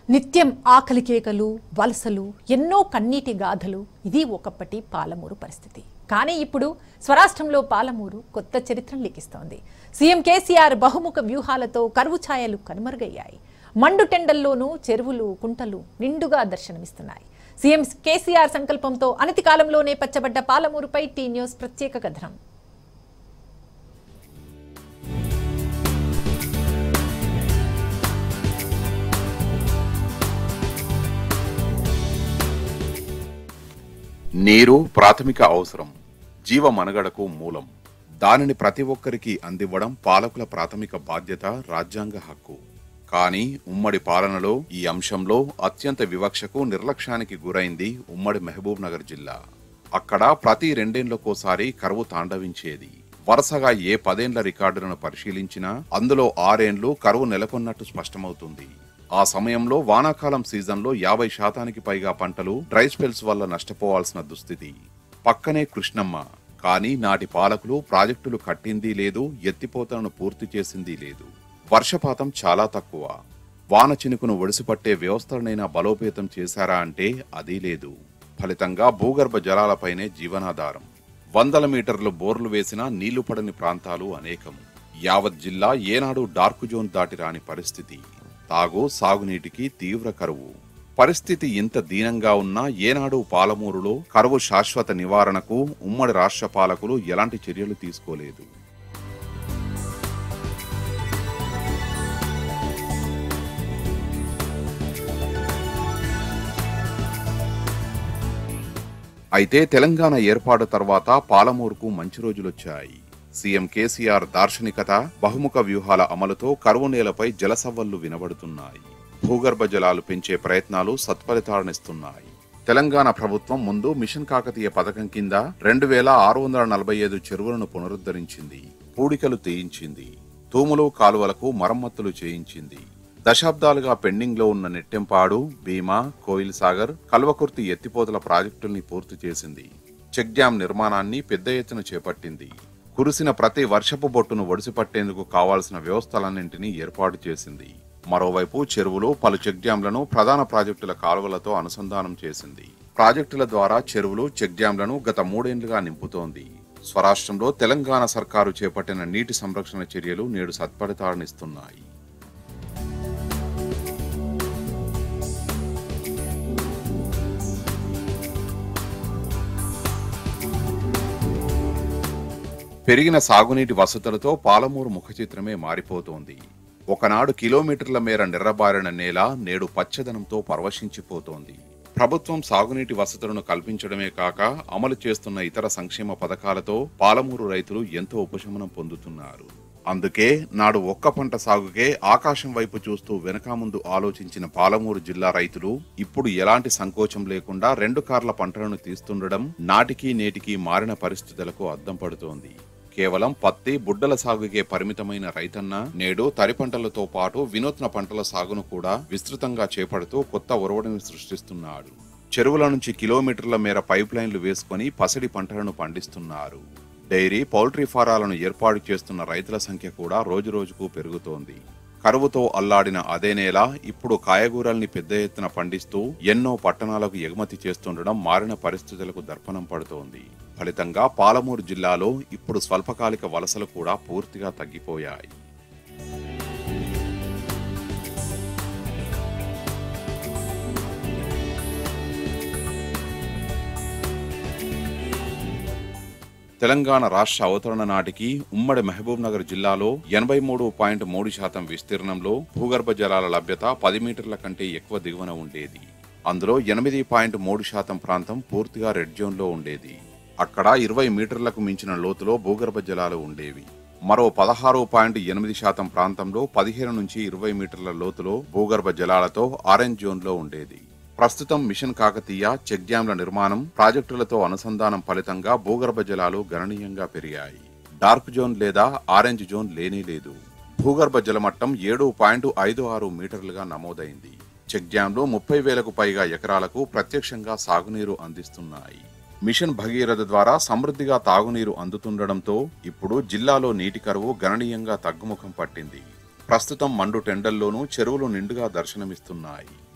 నిత్యం ఆకలి కేకలు వలసలు ఎన్నో కన్నీటి గాథలు ఇది ఒకప్పటి పాలమూరు పరిస్థితి కానీ ఇప్పుడు స్వరాష్ట్రంలో పాలమూరు కొత్త చరిత్రను లిఖిస్తోంది సీఎం కేసీఆర్ బహుముఖ వ్యూహాలతో కరువు ఛాయలు కనుమరుగయ్యాయి మండు టెండల్లోనూ చెరువులు కుంటలు నిండుగా దర్శనమిస్తున్నాయి సీఎం కేసీఆర్ సంకల్పంతో అనతి కాలంలోనే పచ్చబడ్డ పాలమూరుపై టీ న్యూస్ ప్రత్యేక కథనం నీరు ప్రాథమిక అవసరం జీవ మనుగడకు మూలం దానిని ప్రతి ఒక్కరికి అందివ్వడం పాలకుల ప్రాథమిక బాధ్యత రాజ్యాంగ హక్కు కానీ ఉమ్మడి పాలనలో ఈ అంశంలో అత్యంత వివక్షకు నిర్లక్ష్యానికి గురైంది ఉమ్మడి మహబూబ్ నగర్ జిల్లా అక్కడ ప్రతి రెండేండ్లకోసారి కరువు తాండవించేది వరుసగా ఏ పదేండ్ల రికార్డులను పరిశీలించినా అందులో ఆరేండ్లు కరువు నెలకొన్నట్టు స్పష్టమవుతుంది ఆ సమయంలో వానాకాలం సీజన్లో యాభై శాతానికి పైగా పంటలు డ్రై స్పెల్స్ వల్ల నష్టపోవాల్సిన దుస్థితి పక్కనే కృష్ణమ్మ కానీ నాటి పాలకులు ప్రాజెక్టులు కట్టింది లేదు ఎత్తిపోతలను పూర్తి చేసింది లేదు వర్షపాతం చాలా తక్కువ వాన చినుకును ఒడిసిపట్టే వ్యవస్థలనైనా బలోపేతం చేశారా అంటే అదీ లేదు ఫలితంగా భూగర్భ జలాలపైనే జీవనాధారం వందల మీటర్లు బోర్లు వేసినా నీళ్లు పడని ప్రాంతాలు అనేకం యావత్ జిల్లా ఏనాడు డార్క్ జోన్ దాటి రాని పరిస్థితి తాగు సాగునీటికి తీవ్ర కరువు పరిస్థితి ఇంత దీనంగా ఉన్నా ఏనాడు పాలమూరులో కరువు శాశ్వత నివారణకు ఉమ్మడి రాష్ట్ర పాలకులు ఎలాంటి చర్యలు తీసుకోలేదు అయితే తెలంగాణ ఏర్పాటు తర్వాత పాలమూరుకు మంచి రోజులొచ్చాయి సీఎం కేసీఆర్ దార్శనికత బహుముఖ వ్యూహాల అమలుతో కరువు నేలపై జలసవ్వళ్లు వినబడుతున్నాయి భూగర్భ జలాలు పెంచే ప్రయత్నాలు సత్ఫలితాలనిస్తున్నాయి తెలంగాణ ప్రభుత్వం ముందు మిషన్ కాకతీయ పథకం కింద రెండు వేల ఆరు వందల నలభై ఐదు చెరువులను పునరుద్ధరించింది పూడికలు తీయించింది తూములు కాలువలకు మరమ్మతులు చేయించింది దశాబ్దాలుగా పెండింగ్ లో ఉన్న నెట్టెంపాడు భీమా కోయిల్ సాగర్ కల్వకుర్తి ఎత్తిపోతల ప్రాజెక్టుల్ని పూర్తి చేసింది చెక్ డ్యాం నిర్మాణాన్ని పెద్ద ఎత్తున చేపట్టింది కురిసిన ప్రతి వర్షపు బొట్టును ఒడిసిపట్టేందుకు కావాల్సిన వ్యవస్థలన్నింటినీ ఏర్పాటు చేసింది మరోవైపు చెరువులు పలు చెక్ డ్యాంలను ప్రధాన ప్రాజెక్టుల కాలువలతో అనుసంధానం చేసింది ప్రాజెక్టుల ద్వారా చెరువులు చెక్ డ్యాంలను గత మూడేండ్లుగా నింపుతోంది స్వరాష్ట్రంలో తెలంగాణ సర్కారు చేపట్టిన నీటి సంరక్షణ చర్యలు నేడు సత్ఫలితాలనిస్తున్నాయి పెరిగిన సాగునీటి వసతులతో పాలమూరు ముఖచిత్రమే మారిపోతోంది ఒకనాడు కిలోమీటర్ల మేర నిర్రబారిన నేల నేడు పచ్చదనంతో పరవశించిపోతోంది ప్రభుత్వం సాగునీటి వసతులను కల్పించడమే కాక అమలు చేస్తున్న ఇతర సంక్షేమ పథకాలతో పాలమూరు రైతులు ఎంతో ఉపశమనం పొందుతున్నారు అందుకే నాడు ఒక్క పంట సాగుకే ఆకాశం వైపు చూస్తూ వెనక ముందు ఆలోచించిన పాలమూరు జిల్లా రైతులు ఇప్పుడు ఎలాంటి సంకోచం లేకుండా రెండు కార్ల పంటలను తీస్తుండడం నాటికి నేటికి మారిన పరిస్థితులకు అద్దం పడుతోంది కేవలం పత్తి బుడ్డల సాగుకే పరిమితమైన రైతన్న నేడు తరి పంటలతో పాటు వినూత్న పంటల సాగును కూడా విస్తృతంగా చేపడుతూ కొత్త ఒరవడిని సృష్టిస్తున్నాడు చెరువుల నుంచి కిలోమీటర్ల మేర పైప్ లైన్లు వేసుకొని పసిడి పంటలను పండిస్తున్నారు డైరీ పౌల్ట్రీ ఫారాలను ఏర్పాటు చేస్తున్న రైతుల సంఖ్య కూడా రోజురోజుకు పెరుగుతోంది కరువుతో అల్లాడిన అదే నేల ఇప్పుడు కాయగూరల్ని పెద్ద ఎత్తున పండిస్తూ ఎన్నో పట్టణాలకు ఎగుమతి చేస్తుండడం మారిన పరిస్థితులకు దర్పణం పడుతోంది ఫలితంగా పాలమూరు జిల్లాలో ఇప్పుడు స్వల్పకాలిక వలసలు కూడా పూర్తిగా తగ్గిపోయాయి తెలంగాణ రాష్ట్ర అవతరణ నాటికి ఉమ్మడి మహబూబ్ నగర్ జిల్లాలో ఎనభై మూడు పాయింట్ మూడు శాతం విస్తీర్ణంలో భూగర్భ జలాల లభ్యత పది మీటర్ల కంటే ఎక్కువ దిగువన ఉండేది అందులో ఎనిమిది పాయింట్ మూడు శాతం ప్రాంతం పూర్తిగా రెడ్ జోన్లో ఉండేది అక్కడ ఇరవై మీటర్లకు మించిన లోతులో భూగర్భ జలాలు ఉండేవి మరో పదహారు పాయింట్ ఎనిమిది శాతం ప్రాంతంలో పదిహేను నుంచి ఇరవై మీటర్ల లోతులో భూగర్భ జలాలతో ఆరెంజ్ జోన్లో ఉండేది ప్రస్తుతం మిషన్ కాకతీయ చెక్ డ్యాంల నిర్మాణం ప్రాజెక్టులతో అనుసంధానం ఫలితంగా భూగర్భ జలాలు గణనీయంగా పెరిగాయి డార్క్ జోన్ లేదా ఆరెంజ్ జోన్ లేనే లేదు భూగర్భ జలమట్టం ఏడు పాయింట్ ఐదు ఆరు మీటర్లుగా నమోదైంది చెక్ డ్యాంలు ముప్పై వేలకు పైగా ఎకరాలకు ప్రత్యక్షంగా సాగునీరు అందిస్తున్నాయి మిషన్ భగీరథ ద్వారా సమృద్ధిగా తాగునీరు అందుతుండడంతో ఇప్పుడు జిల్లాలో నీటి కరువు గణనీయంగా తగ్గుముఖం పట్టింది ప్రస్తుతం మండు టెండల్లోనూ చెరువులు నిండుగా దర్శనమిస్తున్నాయి